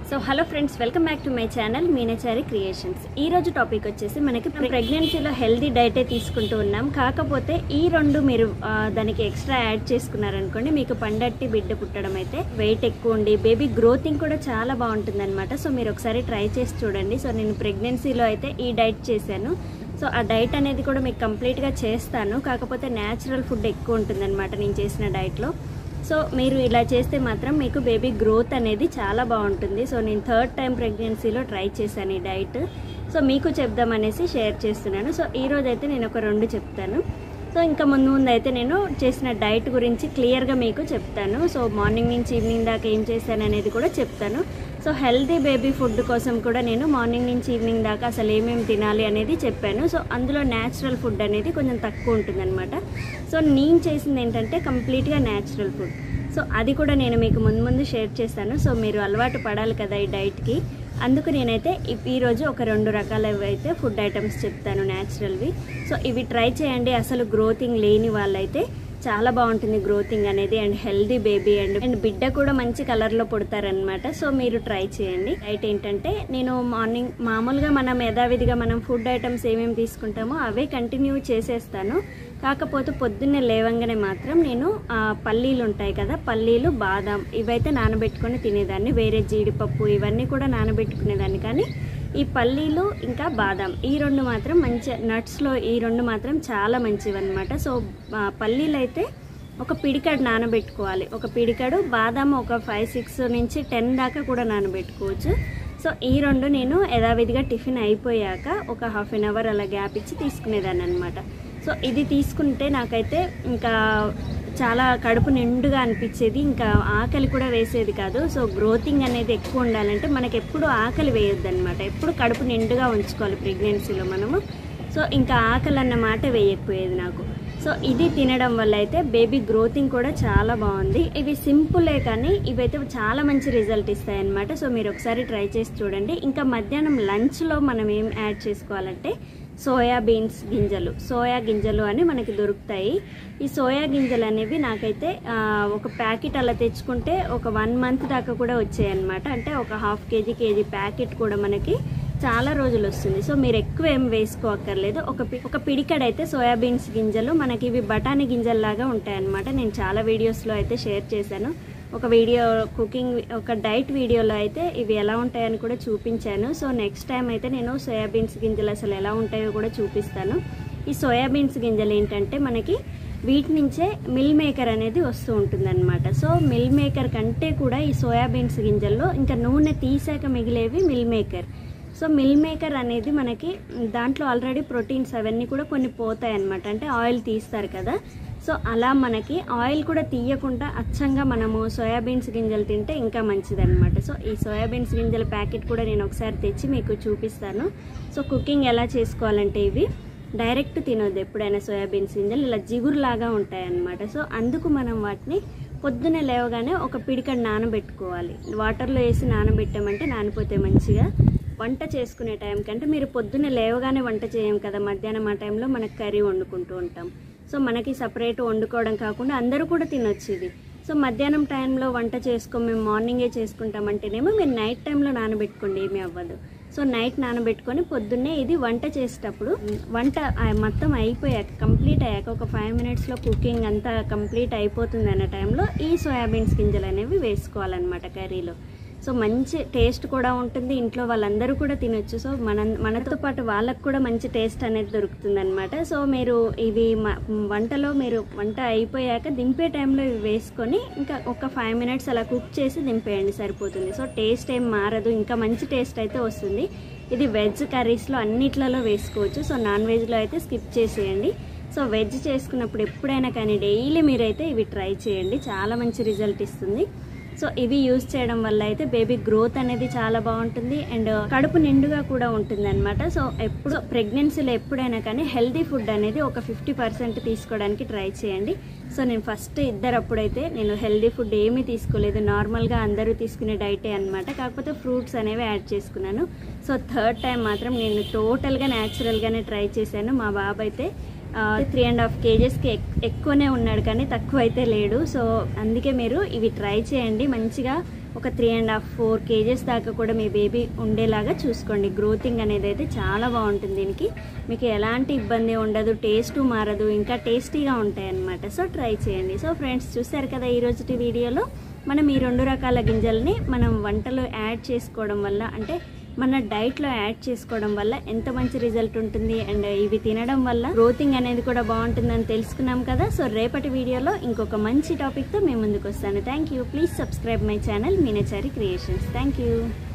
so hello friends welcome back to my channel Meenachari creations ఈ రోజు topic వచ్చేసి మనకి ప్రెగ్నెన్సీలో హెల్దీ డైటే తీసుకుంటూ ఉన్నాం కాకపోతే ఈ రెండు మీరు ఆ, దానికి ఎక్స్ట్రా యాడ్ చేసుకున్నారనుకోండి మీకు పండట్టి బిడ్డ పుట్టడం అయితే వెయిట్ ఎక్కువ ఉండి బేబీ గ్రోతింగ్ కూడా చాలా బాగుంటుంది అనమాట సో మీరు ఒకసారి ట్రై చేసి చూడండి సో నేను ప్రెగ్నెన్సీలో అయితే ఈ డైట్ చేశాను సో ఆ డైట్ అనేది కూడా మీకు కంప్లీట్గా చేస్తాను కాకపోతే న్యాచురల్ ఫుడ్ ఎక్కువ ఉంటుందన్నమాట నేను చేసిన డైట్లో సో మీరు ఇలా చేస్తే మాత్రం మీకు బేబీ గ్రోత్ అనేది చాలా బాగుంటుంది సో నేను థర్డ్ టైం ప్రెగ్నెన్సీలో ట్రై చేశాను ఈ డైట్ సో మీకు చెప్దామనేసి షేర్ చేస్తున్నాను సో ఈ రోజు అయితే నేను ఒక రెండు చెప్తాను సో ఇంకా ముందు ముందు అయితే నేను చేసిన డైట్ గురించి క్లియర్గా మీకు చెప్తాను సో మార్నింగ్ నుంచి ఈవినింగ్ దాకా ఏం చేశాను అనేది కూడా చెప్తాను సో హెల్తీ బేబీ ఫుడ్ కోసం కూడా నేను మార్నింగ్ నుంచి ఈవినింగ్ దాకా అసలు ఏమేమి తినాలి అనేది చెప్పాను సో అందులో న్యాచురల్ ఫుడ్ అనేది కొంచెం తక్కువ ఉంటుందన్నమాట సో నేను చేసింది ఏంటంటే కంప్లీట్గా న్యాచురల్ ఫుడ్ సో అది కూడా నేను మీకు ముందు ముందు షేర్ చేస్తాను సో మీరు అలవాటు పడాలి కదా ఈ డైట్కి అందుకు నేనైతే ఇప్- ఈరోజు ఒక రెండు రకాల అయితే ఫుడ్ ఐటమ్స్ చెప్తాను న్యాచురల్వి సో ఇవి ట్రై చేయండి అసలు గ్రోతింగ్ లేని వాళ్ళైతే చాలా బాగుంటుంది గ్రోతింగ్ అనేది and healthy baby and and బిడ్డ కూడా మంచి కలర్లో పుడతారనమాట సో మీరు ట్రై చేయండి డైట్ ఏంటంటే నేను మార్నింగ్ మామూలుగా మనం యథావిధిగా మనం ఫుడ్ ఐటమ్స్ ఏమేమి తీసుకుంటామో అవే కంటిన్యూ చేసేస్తాను కాకపోతే పొద్దున్నే లేవంగానే మాత్రం నేను ఆ, పల్లీలు ఉంటాయి కదా పల్లీలు బాదాం ఇవైతే నానబెట్టుకొని తినేదాన్ని వేరే జీడిపప్పు ఇవన్నీ కూడా నానబెట్టుకునేదాన్ని కానీ ఈ పల్లీలు ఇంకా బాదాం ఈ రెండు మాత్రం మంచి నట్స్లో ఈ రెండు మాత్రం చాలా మంచివి అనమాట సో ఆ, పల్లీలు అయితే ఒక పిడికాడు నానబెట్టుకోవాలి ఒక పిడికాడు బాదాం ఒక ఫైవ్ సిక్స్ నుంచి టెన్ దాకా కూడా నానబెట్టుకోవచ్చు సో ఈ రెండు నేను యథావిధిగా టిఫిన్ అయిపోయాక ఒక హాఫ్ అన్ అవర్ అలా గ్యాప్ ఇచ్చి తీసుకునేదాన్ని అనమాట సో ఇది తీసుకుంటే నాకైతే ఇంకా చాలా కడుపు నిండుగా అనిపించేది ఇంకా ఆకలి కూడా వేసేది కాదు సో గ్రోతింగ్ అనేది ఎక్కువ ఉండాలంటే మనకి ఎప్పుడు ఆకలి వేయొద్దు అనమాట ఎప్పుడు కడుపు నిండుగా ఉంచుకోవాలి ప్రెగ్నెన్సీలో మనము సో ఇంకా ఆకలి అన్న మాట వేయకపోయేది నాకు సో ఇది తినడం వల్ల అయితే బేబీ గ్రోతింగ్ కూడా చాలా బాగుంది ఇవి సింపులే కానీ ఇవైతే చాలా మంచి రిజల్ట్ ఇస్తాయి అనమాట సో మీరు ఒకసారి ట్రై చేసి చూడండి ఇంకా మధ్యాహ్నం లంచ్లో మనం ఏం యాడ్ చేసుకోవాలంటే సోయా బీన్స్ గింజలు సోయా గింజలు అని మనకి దొరుకుతాయి ఈ సోయా గింజలు అనేవి నాకైతే ఆ, ఒక ప్యాకెట్ అలా తెచ్చుకుంటే ఒక వన్ మంత్ దాకా కూడా వచ్చాయి అనమాట అంటే ఒక హాఫ్ కేజీ కేజీ ప్యాకెట్ కూడా మనకి చాలా రోజులు వస్తుంది సో మీరు ఎక్కువ ఏం వేసుకోక్కర్లేదు ఒక పి- ఒక పిడికడైతే సోయాబీన్స్ గింజలు మనకి ఇవి బఠానీ గింజల్లాగా ఉంటాయి అన్నమాట నేను చాలా వీడియోస్లో అయితే షేర్ చేశాను ఒక వీడియో కుకింగ్ వి- ఒక డైట్ వీడియోలో అయితే ఇవి ఎలా ఉంటాయని కూడా చూపించాను సో నెక్స్ట్ టైం అయితే నేను సోయాబీన్స్ గింజలు అసలు ఎలా ఉంటాయో కూడా చూపిస్తాను ఈ సోయాబీన్స్ గింజలు ఏంటంటే మనకి వీటి నుంచే మిల్ మేకర్ అనేది వస్తూ ఉంటుంది సో మిల్ మేకర్ కంటే కూడా ఈ సోయాబీన్స్ గింజల్లో ఇంకా నూనె తీసాక మిగిలేవి Meal Maker so Meal Maker అనేది మనకి దాంట్లో ఆల్రెడీ ప్రోటీన్స్ అవన్నీ కూడా కొన్ని పోతాయి అన్నమాట అంటే ఆయిల్ తీస్తారు కదా సో అలా మనకి ఆయిల్ కూడా తీయకుండా అచ్చంగా మనము సోయాబీన్స్ గింజలు తింటే ఇంకా మంచిదన్నమాట సో ఈ సోయాబీన్స్ గింజల ప్యాకెట్ కూడా నేను ఒకసారి తెచ్చి మీకు చూపిస్తాను సో కుకింగ్ ఎలా చేసుకోవాలంటే ఇవి డైరెక్ట్ తినొద్దు ఎప్పుడైనా సోయాబీన్స్ గింజలు ఇలా జిగురులాగా ఉంటాయి అన్నమాట సో అందుకు మనం వాటిని పొద్దున్నే లేవగానే ఒక పిడికడ నానబెట్టుకోవాలి వాటర్లో వేసి నానబెట్టామంటే నానిపోతే మంచిగా వంట చేసుకునే టైం కంటే మీరు పొద్దున్నే లేవగానే వంట చేయం కదా మధ్యాహ్నం ఆ టైంలో మనకు కర్రీ వండుకుంటూ ఉంటాం సో మనకి సపరేట్ వండుకోవడం కాకుండా అందరూ కూడా తినొచ్చు ఇది సో మధ్యాహ్నం టైంలో వంట చేసుకో మేము మార్నింగే చేసుకుంటామంటేనేమో మీరు నైట్ టైంలో నానబెట్టుకోండి ఏమీ అవ్వదు సో నైట్ నానబెట్టుకొని పొద్దున్నే ఇది వంట చేసేటప్పుడు వంట ఆ మొత్తం అయిపోయాక కంప్లీట్ అయ్యాక ఒక ఫైవ్ మినిట్స్లో కుకింగ్ అంతా కంప్లీట్ అయిపోతుంది అన్న టైంలో ఈ సోయాబీన్స్ గింజలు అనేవి వేసుకోవాలన్నమాట కర్రీలో సో మంచి టేస్ట్ కూడా ఉంటుంది ఇంట్లో వాళ్ళందరూ కూడా తినొచ్చు సో మన మనతో పాటు వాళ్ళకు కూడా మంచి టేస్ట్ అనేది దొరుకుతుంది అనమాట సో మీరు ఇవి మ- వంటలో మీరు వంట అయిపోయాక దింపే టైంలో ఇవి వేసుకొని ఇంకా ఒక ఫైవ్ మినిట్స్ అలా కుక్ చేసి దింపేయండి సరిపోతుంది సో టేస్ట్ ఏం మారదు ఇంకా మంచి టేస్ట్ అయితే వస్తుంది ఇది వెజ్ కర్రీస్లో అన్నిట్లలో వేసుకోవచ్చు సో నాన్ వెజ్లో అయితే స్కిప్ చేసేయండి సో వెజ్ చేసుకున్నప్పుడు ఎప్పుడైనా కానీ డైలీ మీరైతే ఇవి ట్రై చేయండి చాలా మంచి రిజల్ట్ ఇస్తుంది సో ఇవి యూజ్ చేయడం వల్ల అయితే బేబీ గ్రోత్ అనేది చాలా బాగుంటుంది అండ్ కడుపు నిండుగా కూడా ఉంటుంది అనమాట సో ఎప్పుడు ప్రెగ్నెన్సీలో ఎప్పుడైనా కానీ హెల్దీ ఫుడ్ అనేది ఒక ఫిఫ్టీ పర్సెంట్ తీసుకోవడానికి ట్రై చేయండి సో నేను ఫస్ట్ ఇద్దరు అప్పుడైతే నేను హెల్దీ ఫుడ్ ఏమీ తీసుకోలేదు నార్మల్గా అందరూ తీసుకునే డైటే అనమాట కాకపోతే ఫ్రూట్స్ అనేవి యాడ్ చేసుకున్నాను సో థర్డ్ టైం మాత్రం నేను టోటల్గా న్యాచురల్గానే ట్రై చేశాను మా బాబు అయితే త్రీ అండ్ హాఫ్ కేజెస్కి ఎక్కువనే ఉన్నాడు కానీ తక్కువ అయితే లేడు సో అందుకే మీరు ఇవి ట్రై చేయండి మంచిగా ఒక three and half four KGs దాకా కూడా మీ బేబీ ఉండేలాగా చూసుకోండి గ్రోతింగ్ అనేది అయితే చాలా బాగుంటుంది దీనికి మీకు ఎలాంటి ఇబ్బంది ఉండదు టేస్ట్ మారదు ఇంకా టేస్టీగా ఉంటాయి అన్నమాట సో ట్రై చేయండి సో ఫ్రెండ్స్ చూసారు కదా ఈరోజు వీడియోలో మనం ఈ రెండు రకాల గింజల్ని మనం వంటలో యాడ్ చేసుకోవడం వల్ల అంటే మన డైట్లో యాడ్ చేసుకోవడం వల్ల ఎంత మంచి రిజల్ట్ ఉంటుంది అండ్ ఇవి తినడం వల్ల గ్రోతింగ్ అనేది కూడా బాగుంటుందని తెలుసుకున్నాం కదా సో రేపటి వీడియోలో ఇంకొక మంచి టాపిక్తో మేము ముందుకు వస్తాను thank you please subscribe my channel Meenachari creations thank you